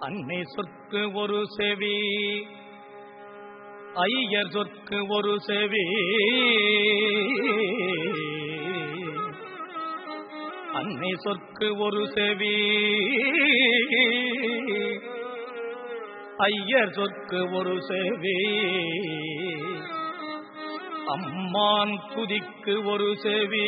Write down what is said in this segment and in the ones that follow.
அன்னை சொற்கு ஒரு செவி ஐயர் சொற்கு ஒரு செவி அன்னை சொற்கு ஒரு செவி ஐயர் சொற்கு ஒரு செவி அம்மான் துதிக்கு ஒரு செவி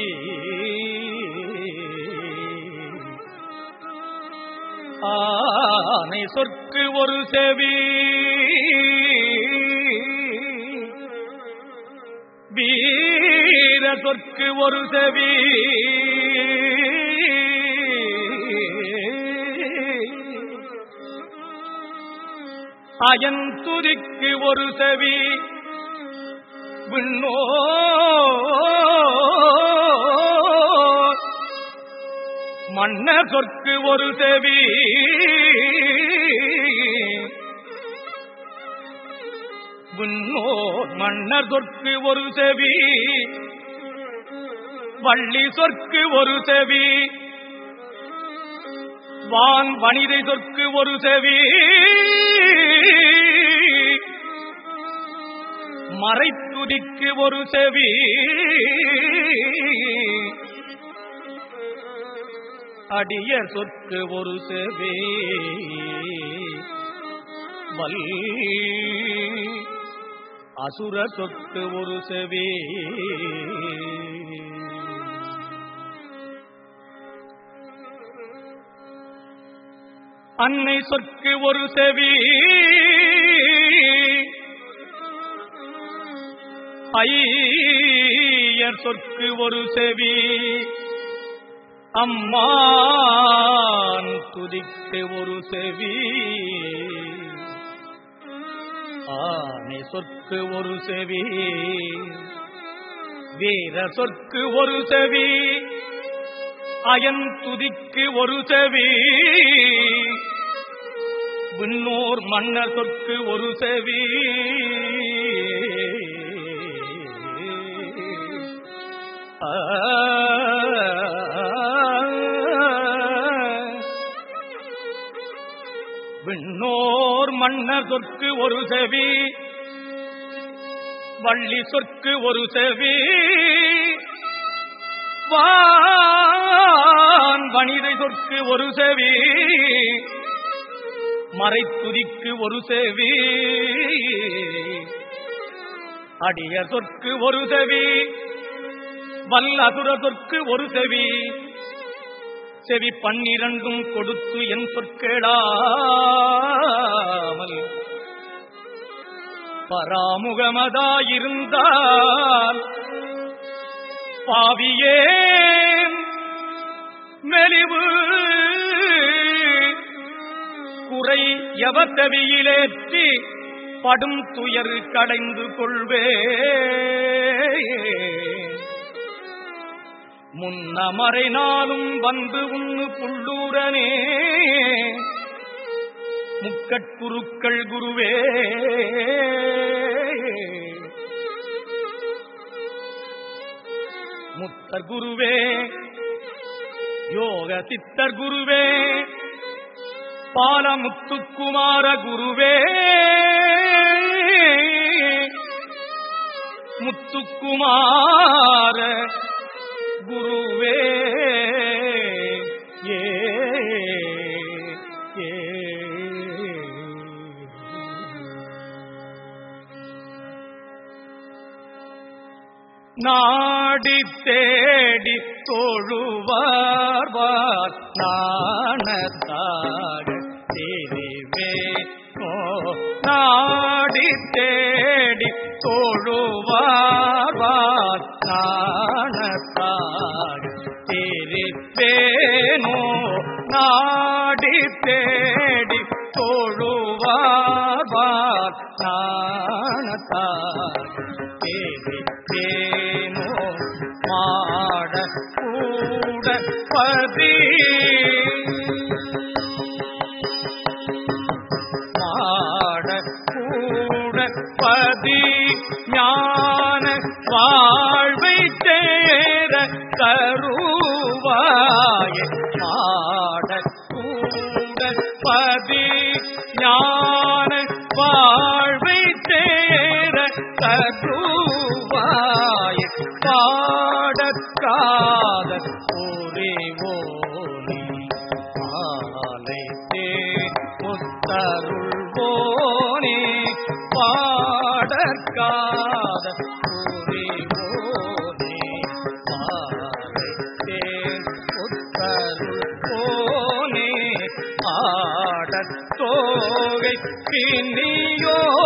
ஆனை சொற்கு ஒரு செவி வீர சொற்கு ஒரு செவி அயந்துதிக்கு ஒரு செவி விண்ணோ மன்ன சொற்கு ஒரு செவி விண்ணோர் மன்னர் சொற்கு ஒரு செவி வள்ளி சொற்கு ஒரு செவி வான் வனிதை சொற்கு ஒரு செவி மறைத்துதிக்கு ஒரு செவி அடிய சொற்கு ஒரு செவி வல் அசுர சொற்கு ஒரு செவி அன்னை சொற்கு ஒரு செவி ஐயர் சொற்கு ஒரு செவி அம்மான் துதிக்கு ஒரு செவி ஆனை சொற்கு ஒரு செவி வீர சொற்கு ஒரு செவி அயன் துதிக்கு ஒரு செவி விண்ணோர் மன்னர் சொற்கு ஒரு செவி விண்ணோர் மன்னர் சொற்கு ஒரு செவி வள்ளி சொற்கு ஒரு செவி வான் வனிதை சொற்கு ஒரு செவி மறைத்துதிக்கு ஒரு செவி அடிய சொற்கு ஒரு செவி வல்லசுர சொற்கு ஒரு செவி செவி பன்னிரண்டும் கொடுத்து என் சொற்கேளாமல் பராமுகமதாயிருந்தால் பாவியே மெலிவு குறை எவத்தவியிலேற்றி படும் துயர் கடைந்து கொள்வே முன்னமறை நாளும் வந்து உண்ணு புள்ளூரனே முக்கட்குருக்கள் குருவே முத்தர் குருவே யோக சித்தர் குருவே பாலமுத்துக்குமார குருவே முத்துக்குமார குருவே ஏ ஏ நாடி தேடி தொழுவார் நாணத்தாக தெரிவே ஓ நாடி தேடி தொழுவார் நாணத்தாக தெரிப்பேனோ நாடி தேடி தொழுவார் நாணத்தாக தேனோ மாட கூட பதி ஞான வாழ்வை தேர கருவாய பாடற்காத புரிவோனி ஆலை தேன் முத்தருள்வோனே பாடற்காத புரிவோனே ஆலை தேன் முத்தருள்வோனே ஆடத்தோகை பின்னியோ